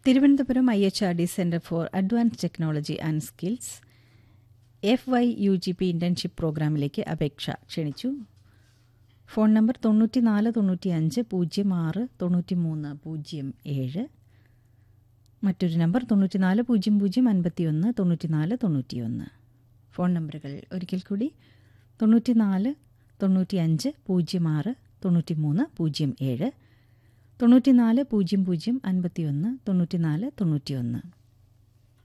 Thiruvananthapuram I H R D centre for advance technology and skills F Y U G P internship പ്രോഗ്രാമിലേക്ക് അപേക്ഷ ക്ഷണിച്ചു phone number തൊണ്ണൂറ്റി നാല് തൊണ്ണൂറ്റി അഞ്ച് പൂജ്യം ആറ് തൊണ്ണൂറ്റി മൂന്ന് പൂജ്യം ഏഴ് മറ്റൊരു നമ്പർ തൊണ്ണൂറ്റി നാല് പൂജ്യം പൂജ്യം അൻപത്തി ഒന്ന് തൊണ്ണൂറ്റി നാല് തൊണ്ണൂറ്റി ഒന്ന് ഫോൺ നമ്പറുകൾ ഒരിക്കൽ കൂടി തൊണ്ണൂറ്റി നാല് തൊണ്ണൂറ്റി അഞ്ച് പൂജ്യം ആറ് തൊണ്ണൂറ്റി മൂന്ന് പൂജ്യം ഏഴ് തൊണ്ണൂറ്റി നാല് പൂജ്യം പൂജ്യം അൻപത്തി ഒന്ന് തൊണ്ണൂറ്റി നാല് തൊണ്ണൂറ്റി ഒന്ന്